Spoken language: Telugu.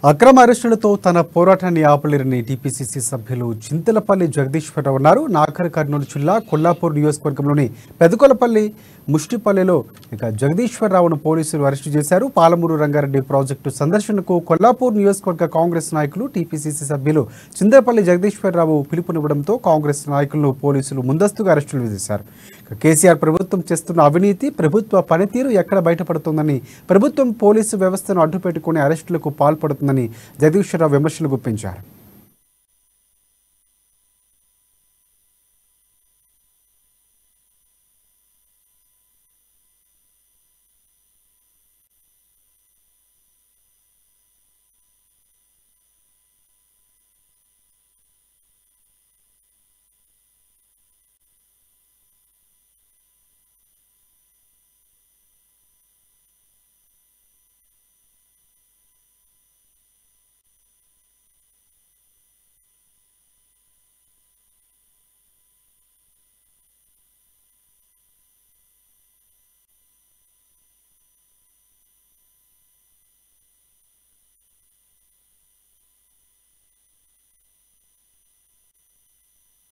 అక్రమ అరెస్టులతో తన పోరాటాన్ని ఆపలేరని టీపీసీసీ సభ్యులు చింతలపల్లి జగదీశ్వరరావు అన్నారు నాగర్ కర్నూలు జిల్లా కొల్లాపూర్ నియోజకవర్గంలోని పెదకొలపల్లి ముష్టిపల్లిలో ఇక జగదీశ్వరరావును పోలీసులు అరెస్టు చేశారు పాలమూరు రంగారెడ్డి ప్రాజెక్టు సందర్శనకు కొల్లాపూర్ నియోజకవర్గ కాంగ్రెస్ నాయకులు టీపీసీసీ సభ్యులు చింతలపల్లి జగదీశ్వరరావు పిలుపునివ్వడంతో కాంగ్రెస్ నాయకులను పోలీసులు ముందస్తుగా అరెస్టులు విధించారు ఇక కేసీఆర్ ప్రభుత్వం చేస్తున్న అవినీతి ప్రభుత్వ పనితీరు ఎక్కడ బయటపడుతోందని ప్రభుత్వం పోలీసు వ్యవస్థను అడ్డుపెట్టుకుని అరెస్టులకు పాల్పడుతుందని జగదీశ్వరరావు విమర్శలు గుప్పించారు